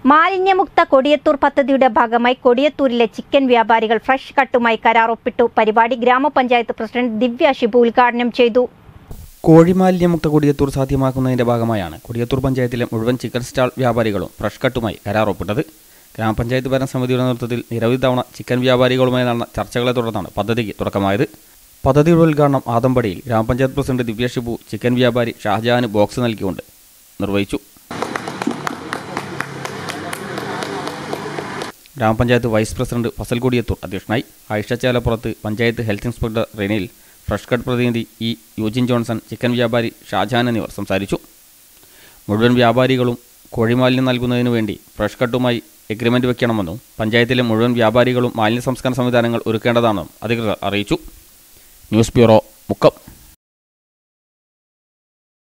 മാലിന്യമുക്ത കൊടിയത്തൂർ പദ്ധതിയുടെ ഭാഗമായി കൊടിയത്തൂരിലെ ചിക്കൻ വ്യാപാരികൾ ഫ്രഷ് കട്ടുമായി കരാർ ഒപ്പിട്ടു പരിപാടി ഗ്രാമപഞ്ചായത്ത് പ്രസിഡന്റ് ദിവ്യ ഷിബു ഉദ്ഘാടനം ചെയ്തു കോഴിമാലിന്യമുക്ത കൊടിയത്തൂർ സാധ്യമാക്കുന്നതിന്റെ ഭാഗമായാണ് കൊടിയത്തൂർ പഞ്ചായത്തിലെ മുഴുവൻ ചിക്കൻ സ്റ്റാൾ വ്യാപാരികളും ഫ്രഷ് കട്ടുമായി കരാർ ഒപ്പിട്ടത് ഗ്രാമപഞ്ചായത്ത് ഭരണസമിതിയുടെ നേതൃത്വത്തിൽ നിരവധി തവണ ചിക്കൻ വ്യാപാരികളുമായി നടന്ന ചർച്ചകളെ തുടർന്നാണ് പദ്ധതിക്ക് തുടക്കമായത് പദ്ധതിയുടെ ഉദ്ഘാടനം ആദമ്പടിയിൽ ഗ്രാമപഞ്ചായത്ത് പ്രസിഡന്റ് ദിവ്യ ഷിബു ചിക്കൻ വ്യാപാരി ഷാജഹാന് ബോക്സ് നൽകിക്കൊണ്ട് നിർവഹിച്ചു ഗ്രാമപഞ്ചായത്ത് വൈസ് പ്രസിഡന്റ് ഫസൽ കൊടിയത്തൂർ അധ്യക്ഷനായി Ayisha Chelappurath panchayat health inspector Rinil fresh cut പ്രതിനിധി ഇ യൂജിൻ ജോൺസൺ ചിക്കൻ വ്യാപാരി ഷാജഹാൻ എന്നിവർ സംസാരിച്ചു മുഴുവൻ വ്യാപാരികളും കോഴിമാലിന്യം നൽകുന്നതിനു വേണ്ടി ഫ്രഷ് കട്ടുമായി എഗ്രിമെന്റ് വെക്കണമെന്നും പഞ്ചായത്തിലെ മുഴുവൻ വ്യാപാരികളും മാലിന്യ സംസ്കരണ സംവിധാനങ്ങൾ ഒരുക്കേണ്ടതാണെന്നും അധികൃതർ അറിയിച്ചു ന്യൂസ് ബ്യൂറോ മുക്കം